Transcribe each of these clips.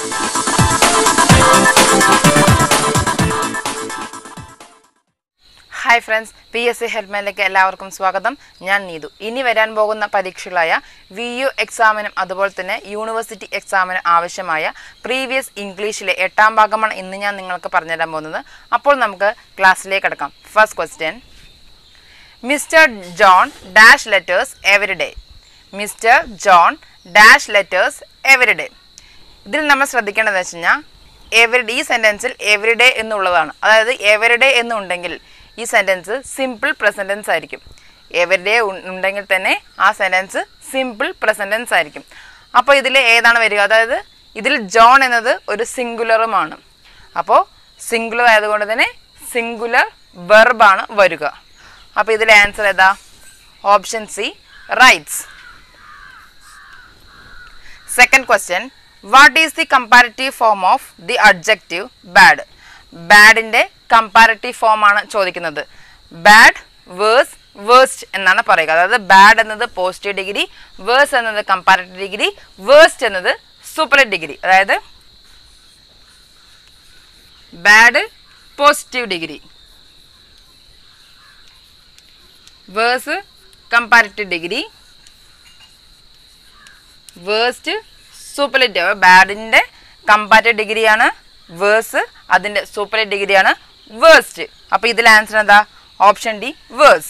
Hi friends P S C ഹെൽപ്ലൈനിലേക്ക് എല്ലാവർക്കും സ്വാഗതം ഞാൻ നീതു ഇനി വരാൻ പോകുന്ന പരീക്ഷകളായ വി യു എക്സാമിനും അതുപോലെ തന്നെ യൂണിവേഴ്സിറ്റി എക്സാമിനും ആവശ്യമായ പ്രീവിയസ് ഇംഗ്ലീഷിലെ എട്ടാം ഭാഗമാണ് ഇന്ന് ഞാൻ നിങ്ങൾക്ക് പറഞ്ഞുതരാൻ പോകുന്നത് അപ്പോൾ നമുക്ക് ക്ലാസ്സിലേക്ക് കിടക്കാം first question mister John dash letters every day mister John dash letters every day ഇതിൽ നമ്മൾ ശ്രദ്ധിക്കേണ്ടത് വെച്ച് കഴിഞ്ഞാൽ എവറി ഈ സെൻറ്റൻസിൽ എവറി ഡേ എന്നുള്ളതാണ് അതായത് എവറി ഡേ എന്നുണ്ടെങ്കിൽ ഈ സെൻറ്റൻസ് സിമ്പിൾ പ്രസൻറ്റൻസ് ആയിരിക്കും എവറി ഡേ ഉണ്ടെങ്കിൽ തന്നെ ആ സെൻറ്റൻസ് സിമ്പിൾ പ്രസൻറ്റൻസ് ആയിരിക്കും അപ്പോൾ ഇതിൽ ഏതാണ് വരിക അതായത് ഇതിൽ ജോൺ എന്നത് ഒരു സിംഗുലറുമാണ് അപ്പോൾ സിംഗുലർ ആയതുകൊണ്ട് തന്നെ സിംഗുലർ വെർബാണ് വരിക അപ്പോൾ ഇതിലെ ആൻസർ ഏതാ option C writes second question what is the comparative form of the adjective bad ബാഡിൻ്റെ കമ്പാരിറ്റീവ് ഫോം ആണ് ചോദിക്കുന്നത് ബാഡ് വേഴ്സ് വേഴ്സ്റ്റ് എന്നാണ് പറയുക അതായത് ബാഡ് എന്നത് പോസിറ്റീവ് ഡിഗ്രി വേഴ്സ് എന്നത് കമ്പാരിറ്റീവ് ഡിഗ്രി വേഴ്സ്റ്റ് എന്നത് സൂപ്പർ ഡിഗ്രി അതായത് bad positive degree worse comparative degree worst superlative ബാഡിൻ്റെ കമ്പാറ്റീവ് ഡിഗ്രിയാണ് വേഴ്സ് അതിൻ്റെ സൂപ്പർലേറ്റ് ഡിഗ്രിയാണ് വേഴ്സ്റ്റ് അപ്പോൾ ഇതിൽ ആൻസർ എന്താ option D worse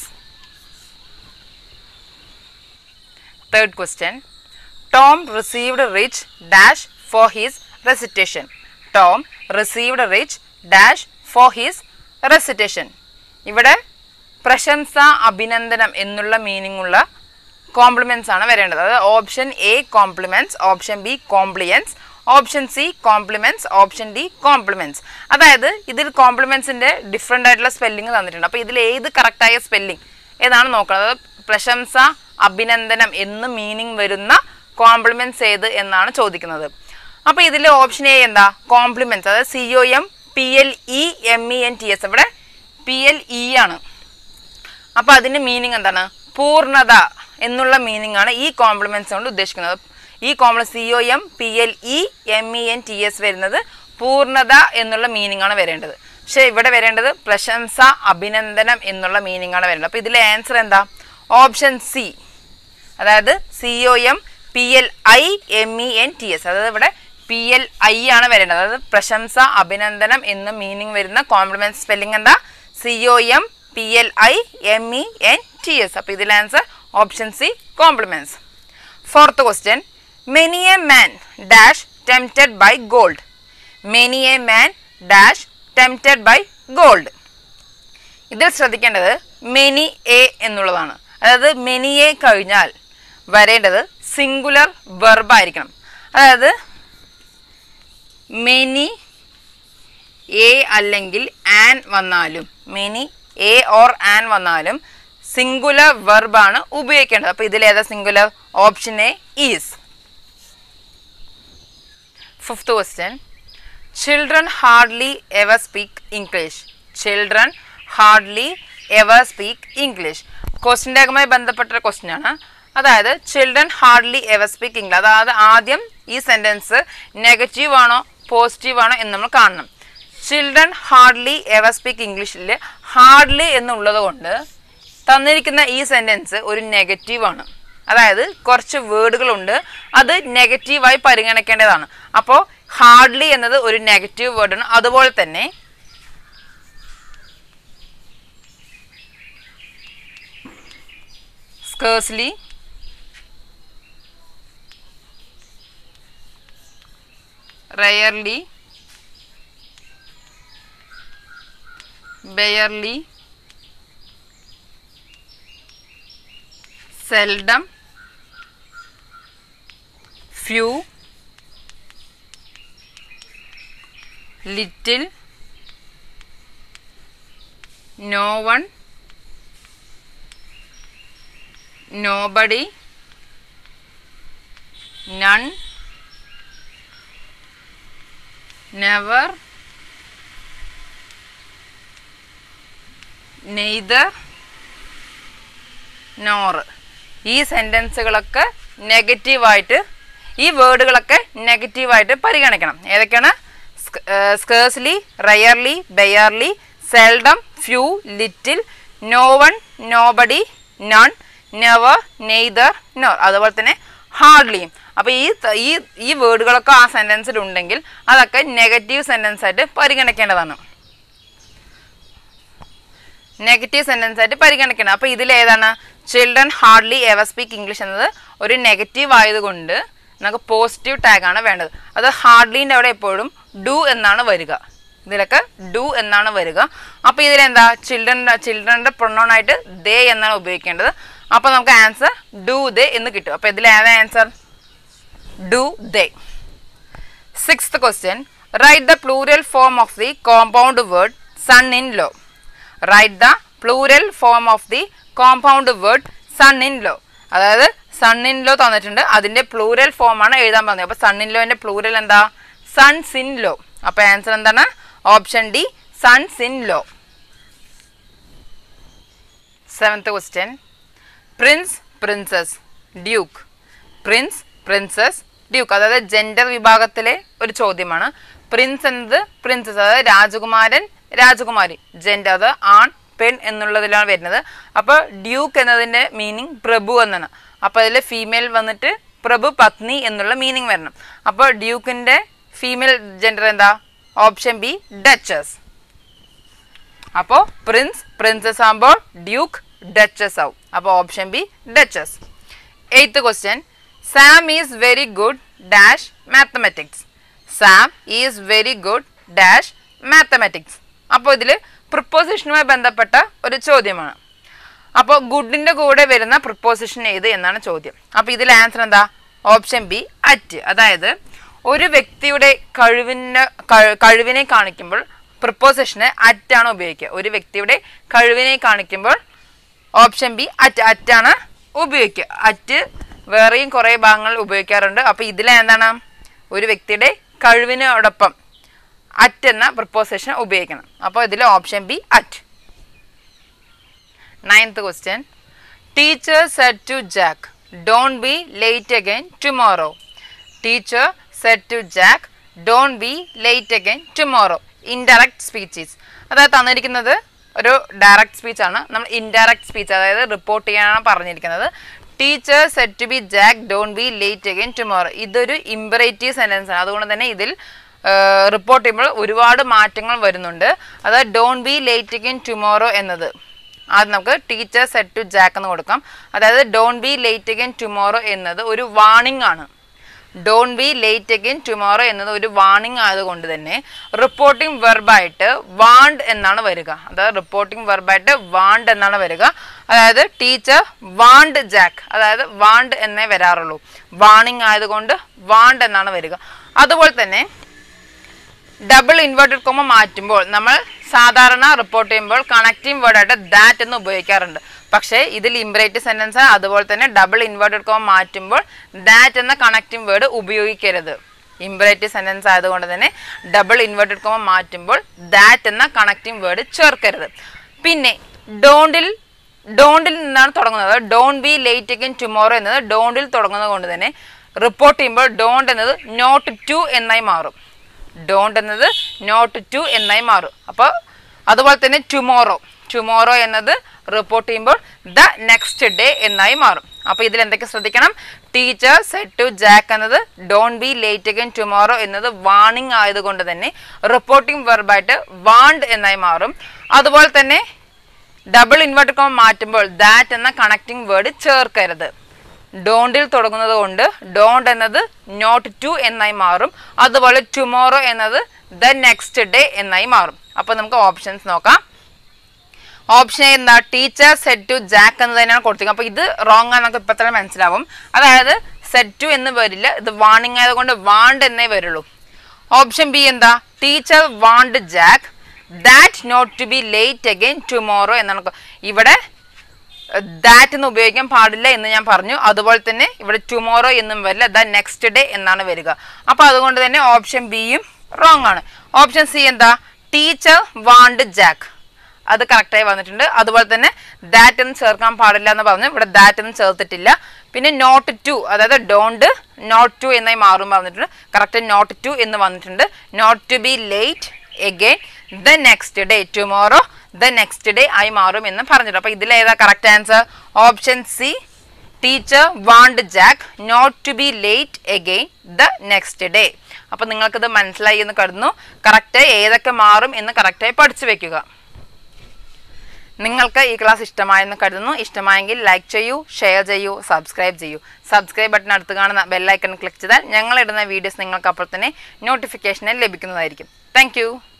third question Tom received rich dash for his recitation Tom received rich dash for his recitation ഇവിടെ പ്രശംസ അഭിനന്ദനം എന്നുള്ള മീനിങ് ഉള്ള കോംപ്ലിമെൻറ്റ്സ് ആണ് വരേണ്ടത് അതായത് option A compliments option B compliance option C compliments option D compliments അതായത് ഇതിൽ കോംപ്ലിമെൻറ്റ്സിൻ്റെ ഡിഫറെൻ്റ് ആയിട്ടുള്ള സ്പെല്ലിംഗ് തന്നിട്ടുണ്ട് അപ്പോൾ ഇതിൽ ഏത് കറക്റ്റായ സ്പെല്ലിംഗ് ഏതാണ് നോക്കുന്നത് അതായത് പ്രശംസ അഭിനന്ദനം എന്ന് മീനിങ് വരുന്ന കോംപ്ലിമെൻറ്റ്സ് ഏത് എന്നാണ് ചോദിക്കുന്നത് അപ്പോൾ ഇതിൽ ഓപ്ഷൻ എ എന്താ കോംപ്ലിമെൻറ്റ്സ് അതായത് C O M P L E M E N T S ഇവിടെ പി എൽ ഇ ആണ് അപ്പോൾ അതിൻ്റെ മീനിങ് എന്താണ് പൂർണ്ണത എന്നുള്ള മീനിങ് ആണ് ഈ കോംപ്ലിമെൻറ്റ്സ് കൊണ്ട് ഉദ്ദേശിക്കുന്നത് ഈ കോംപ്ലി C O M P L E M E N T S വരുന്നത് പൂർണ്ണത എന്നുള്ള മീനിങ് ആണ് വരേണ്ടത് പക്ഷേ ഇവിടെ വരേണ്ടത് പ്രശംസ അഭിനന്ദനം എന്നുള്ള മീനിങ് ആണ് വരേണ്ടത് അപ്പോൾ ഇതിലെ ആൻസർ എന്താ ഓപ്ഷൻ സി അതായത് C O M P L I M E N T S അതായത് ഇവിടെ പി എൽ ഐ ആണ് വരേണ്ടത് അതായത് പ്രശംസ അഭിനന്ദനം എന്ന മീനിങ് വരുന്ന കോംപ്ലിമെൻറ്റ് സ്പെല്ലിംഗ് എന്താ C O M P L I M E N T S അപ്പോൾ ഇതിൽ answer option C compliments fourth question many a man dash tempted by gold many a man dash tempted by gold ഇതിൽ ശ്രദ്ധിക്കേണ്ടത് many A എന്നുള്ളതാണ് അതായത് many A കഴിഞ്ഞാൽ വരേണ്ടത് singular വെർബായിരിക്കണം അതായത് മെനി എ അല്ലെങ്കിൽ ആൻ വന്നാലും മെനി എ ഓർ ആൻ വന്നാലും സിംഗുലർ വെർബാണ് ഉപയോഗിക്കേണ്ടത് അപ്പോൾ ഇതിലേതാ singular option A is fifth question children hardly ever speak English children hardly ever speak English ക്വസ്റ്റിൻ്റെ ആകുമായി ബന്ധപ്പെട്ട ക്വസ്റ്റ്യൻ ആണ് അതായത് children hardly ever speak English അതായത് ആദ്യം ഈ സെൻറ്റൻസ് നെഗറ്റീവ് ആണോ പോസിറ്റീവ് ആണോ എന്ന് നമ്മൾ കാണണം ചിൽഡ്രൻ ഹാർഡ്ലി എവർ സ്പീക്ക് ഇംഗ്ലീഷിൽ ഹാർഡ്ലി എന്നുള്ളത് കൊണ്ട് തന്നിരിക്കുന്ന ഈ സെൻറ്റൻസ് ഒരു നെഗറ്റീവാണ് അതായത് കുറച്ച് വേർഡുകളുണ്ട് അത് നെഗറ്റീവായി പരിഗണിക്കേണ്ടതാണ് അപ്പോൾ ഹാർഡ്ലി എന്നത് ഒരു നെഗറ്റീവ് വേർഡാണ് അതുപോലെ തന്നെ scarcely rarely barely seldom few little no one nobody none never neither nor ഈ സെൻറ്റൻസുകളൊക്കെ നെഗറ്റീവായിട്ട് ഈ വേർഡുകളൊക്കെ നെഗറ്റീവായിട്ട് പരിഗണിക്കണം ഏതൊക്കെയാണ് scarcely rarely barely seldom few little no one nobody none never neither nor അതുപോലെ തന്നെ ഹാർഡ്ലിയും അപ്പോൾ ഈ ത- ഈ ഈ വേർഡുകളൊക്കെ ആ സെൻറ്റൻസിൽ ഉണ്ടെങ്കിൽ അതൊക്കെ നെഗറ്റീവ് സെൻറ്റൻസ് ആയിട്ട് പരിഗണിക്കേണ്ടതാണ് നെഗറ്റീവ് സെൻറ്റൻസ് ആയിട്ട് പരിഗണിക്കണം അപ്പോൾ ഇതിൽ ഏതാണ് children hardly ever speak English എന്നത് ഒരു നെഗറ്റീവ് ആയതുകൊണ്ട് നമുക്ക് പോസിറ്റീവ് ടാഗ് ആണ് വേണ്ടത് അത് ഹാർഡ്ലീൻ്റെ അവിടെ എപ്പോഴും ഡു എന്നാണ് വരിക ഇതിലൊക്കെ ഡു എന്നാണ് വരിക അപ്പോൾ ഇതിലെന്താ ചിൽഡ്രൻ്റെ ചിൽഡ്രൻ്റെ പ്രൊണൗൺ ആയിട്ട് ദേ എന്നാണ് ഉപയോഗിക്കേണ്ടത് അപ്പോൾ നമുക്ക് ആൻസർ ഡു ദേ എന്ന് കിട്ടും അപ്പോൾ ഇതിൽ ഏതാ answer do they Sixth question. Write the plural form of the compound word son-in-law. Write the plural form of the compound word son-in-law. അതായത് സൺ-ഇൻ-ലോ തന്നിട്ടുണ്ട് അതിന്റെ പ്ലൂരൽ ഫോം ആണ് എഴുതാൻ പറഞ്ഞത് അപ്പൊ സൺ-ഇൻ-ലോന്റെ പ്ലൂരൽ എന്താ സൺസ് ഇൻ ലോ അപ്പൊ ആൻസർ എന്താണ് option D sons in law seventh question prince princess duke prince princess duke അതായത് ജെൻഡർ വിഭാഗത്തിലെ ഒരു ചോദ്യമാണ് പ്രിൻസ് എന്നത് പ്രിൻസസ് അതായത് രാജകുമാരൻ രാജകുമാരി ജെൻഡർ അത് ആൺ പെൺ എന്നുള്ളതിലാണ് വരുന്നത് അപ്പോൾ ഡ്യൂക്ക് എന്നതിൻ്റെ മീനിങ് പ്രഭു എന്നാണ് അപ്പോൾ അതിൽ ഫീമെയിൽ വന്നിട്ട് പ്രഭു പത്നി എന്നുള്ള മീനിങ് വരണം അപ്പോൾ ഡ്യൂക്കിൻ്റെ ഫീമെയിൽ ജെൻഡർ എന്താ ഓപ്ഷൻ ബി ഡച്ചസ് അപ്പോൾ പ്രിൻസ് പ്രിൻസസ് ആകുമ്പോൾ ഡ്യൂക്ക് ഡച്ചസ് ആവും അപ്പോൾ option B duchess eighth question Sam is very good dash mathematics Sam is very good dash mathematics അപ്പോൾ ഇതിൽ പ്രിപ്പോസിഷനുമായി ബന്ധപ്പെട്ട ഒരു ചോദ്യമാണ് അപ്പോൾ ഗുഡിൻ്റെ കൂടെ വരുന്ന പ്രിപ്പോസിഷൻ ഏത് എന്നാണ് ചോദ്യം അപ്പോൾ ഇതിൽ ആൻസർ എന്താ ഓപ്ഷൻ ബി അറ്റ് അതായത് ഒരു വ്യക്തിയുടെ കഴിവിന് കഴി- കഴിവിനെ കാണിക്കുമ്പോൾ പ്രിപ്പോസിഷന് അറ്റാണ് ഉപയോഗിക്കുക ഒരു വ്യക്തിയുടെ കഴിവിനെ കാണിക്കുമ്പോൾ ഓപ്ഷൻ ബി അറ്റ് അറ്റാണ് ഉപയോഗിക്കുക അറ്റ് വേറെയും കുറേ ഭാഗങ്ങൾ ഉപയോഗിക്കാറുണ്ട് അപ്പോൾ ഇതിൽ എന്താണ് ഒരു വ്യക്തിയുടെ കഴിവിനോടൊപ്പം അറ്റ് എന്ന പ്രിപ്പോസിഷൻ ഉപയോഗിക്കണം അപ്പോൾ ഇതിൽ option B at ninth question teacher said to Jack don't be late again tomorrow teacher said to Jack don't be late again tomorrow indirect speeches അതായത് തന്നിരിക്കുന്നത് ഒരു ഡയറക്റ്റ് സ്പീച്ച് ആണ് നമ്മൾ ഇൻഡയറക്റ്റ് സ്പീച്ച് അതായത് റിപ്പോർട്ട് ചെയ്യാനാണ് പറഞ്ഞിരിക്കുന്നത് teacher said to be Jack don't be late again tomorrow ഇതൊരു imperative sentence ആണ് അതുകൊണ്ട് തന്നെ ഇതിൽ റിപ്പോർട്ട് ചെയ്യുമ്പോൾ ഒരുപാട് മാറ്റങ്ങൾ വരുന്നുണ്ട് അതായത് don't be late again tomorrow എന്നത് അത് നമുക്ക് ടീച്ചർ സെറ്റ് ടു ജാക്ക് എന്ന് കൊടുക്കാം അതായത് don't be late again tomorrow എന്നത് ഒരു വാണിംഗ് ആണ് don't be late again tomorrow എന്നത് ഒരു വാണിംഗ് ആയതുകൊണ്ട് തന്നെ റിപ്പോർട്ടിംഗ് വെർബായിട്ട് വാണ്ട് എന്നാണ് വരിക അതായത് റിപ്പോർട്ടിംഗ് വെർബായിട്ട് വാണ്ട് എന്നാണ് വരിക അതായത് ടീച്ചർ വാണ്ട് ജാക്ക് അതായത് വാണ്ട് എന്നേ വരാറുള്ളൂ വാണിംഗ് ആയതുകൊണ്ട് വാണ്ട് എന്നാണ് വരിക അതുപോലെ തന്നെ ഡബിൾ ഇൻവേർട്ടഡ് കോമ മാറ്റുമ്പോൾ നമ്മൾ സാധാരണ റിപ്പോർട്ട് ചെയ്യുമ്പോൾ കണക്റ്റിംഗ് വേർഡായിട്ട് ദാറ്റ് എന്ന് ഉപയോഗിക്കാറുണ്ട് പക്ഷേ ഇതിൽ ഇംബ്രേറ്റീവ് സെൻറ്റൻസ് അതുപോലെ തന്നെ ഡബിൾ ഇൻവേർട്ടഡ് കോമ മാറ്റുമ്പോൾ ദാറ്റ് എന്ന കണക്റ്റിംഗ് വേർഡ് ഉപയോഗിക്കരുത് ഇംബ്രേറ്റീവ് സെൻറ്റൻസ് ആയതുകൊണ്ട് തന്നെ ഡബിൾ ഇൻവേർട്ടഡ് കോമ മാറ്റുമ്പോൾ ദാറ്റ് എന്ന കണക്റ്റിംഗ് വേർഡ് ചേർക്കരുത് പിന്നെ ഡോണ്ടിൽ ഡോണ്ടിൽ നിന്നാണ് തുടങ്ങുന്നത് don't be late again tomorrow എന്നത് ഡോണ്ടിൽ തുടങ്ങുന്നത് കൊണ്ട് തന്നെ റിപ്പോർട്ട് ചെയ്യുമ്പോൾ ഡോണ്ട് എന്നത് നോട്ട് ടു എന്നായി മാറും ഡോണ്ട് എന്നത് നോട്ട് ടു എന്നായി മാറും അപ്പോൾ അതുപോലെ തന്നെ ടുമോറോ ടുമോറോ എന്നത് റിപ്പോർട്ട് ചെയ്യുമ്പോൾ ദ നെക്സ്റ്റ് ഡേ എന്നായി മാറും അപ്പോൾ ഇതിൽ എന്തൊക്കെ ശ്രദ്ധിക്കണം ടീച്ചർ സെറ്റ് ടു ജാക്ക് എന്നത് don't be late again tomorrow എന്നത് വാണിംഗ് ആയതുകൊണ്ട് തന്നെ റിപ്പോർട്ടിംഗ് വെർബായിട്ട് വാണ്ട് എന്നായി മാറും അതുപോലെ തന്നെ ഡബിൾ ഇൻവേർട്ടർ കോമ മാറ്റുമ്പോൾ ദാറ്റ് എന്ന കണക്റ്റിംഗ് വേർഡ് ചേർക്കരുത് ഡോണ്ടിൽ തുടങ്ങുന്നത് കൊണ്ട് ഡോണ്ട് എന്നത് നോട്ട് ടു എന്നായി മാറും അതുപോലെ ടുമോറോ എന്നത് ദ നെക്സ്റ്റ് ഡേ എന്നായി മാറും അപ്പോൾ നമുക്ക് ഓപ്ഷൻസ് നോക്കാം ഓപ്ഷൻ എന്താ ടീച്ചർ സെറ്റ് ടു ജാക്ക് എന്ന് തന്നെയാണ് കൊടുത്തിരിക്കുന്നത് അപ്പോൾ ഇത് റോങ് ആണെന്നൊക്കെ ഇപ്പം തന്നെ മനസ്സിലാവും അതായത് സെറ്റ് ടു എന്ന് വരില്ല ഇത് വാണിംഗ് ആയതുകൊണ്ട് വാണ്ട് എന്നേ വരുള്ളൂ ഓപ്ഷൻ ബി എന്താ teacher warned Jack that not to be late again tomorrow എന്നാണ് കൊ- ഇവിടെ ദാറ്റ് എന്ന് ഉപയോഗിക്കാൻ പാടില്ല എന്ന് ഞാൻ പറഞ്ഞു അതുപോലെ തന്നെ ഇവിടെ ടുമോറോ എന്നും വരില്ല ദ നെക്സ്റ്റ് ഡേ എന്നാണ് വരിക അപ്പോൾ അതുകൊണ്ട് തന്നെ ഓപ്ഷൻ ബിയും റോങ് ആണ് ഓപ്ഷൻ സി എന്താ ടീച്ചർ വാണ്ട് ജാക്ക് അത് കറക്റ്റായി വന്നിട്ടുണ്ട് അതുപോലെ തന്നെ ദാറ്റ് എന്ന് ചേർക്കാൻ പാടില്ല എന്ന് പറഞ്ഞു ഇവിടെ ദാറ്റ് എന്ന് ചേർത്തിട്ടില്ല പിന്നെ നോട്ട് ടു അതായത് ഡോണ്ട് നോട്ട് ടു എന്നായി മാറും പറഞ്ഞിട്ടുണ്ട് കറക്റ്റ് നോട്ട് ടു എന്ന് വന്നിട്ടുണ്ട് not to be late again the next day tomorrow the next day ആയി മാറും എന്ന് പറഞ്ഞിട്ടുണ്ട് അപ്പോൾ ഇതിലേതാ correct answer option C teacher warned Jack not to be late again the next day അപ്പോൾ നിങ്ങൾക്കിത് മനസ്സിലായി എന്ന് കരുതുന്നു കറക്റ്റ് ഏതൊക്കെ മാറും എന്ന് കറക്റ്റായി പഠിച്ചു വെക്കുക നിങ്ങൾക്ക് ഈ ക്ലാസ് ഇഷ്ടമായെന്ന് കരുതുന്നു ഇഷ്ടമായെങ്കിൽ ലൈക്ക് ചെയ്യൂ ഷെയർ ചെയ്യൂ സബ്സ്ക്രൈബ് ചെയ്യൂ സബ്സ്ക്രൈബ് ബട്ടൺ അടുത്ത് കാണുന്ന ബെല്ലൈക്കൺ ക്ലിക്ക് ചെയ്താൽ ഞങ്ങൾ ഇടുന്ന വീഡിയോസ് നിങ്ങൾക്ക് അപ്പോൾ തന്നെ നോട്ടിഫിക്കേഷനിൽ ലഭിക്കുന്നതായിരിക്കും താങ്ക്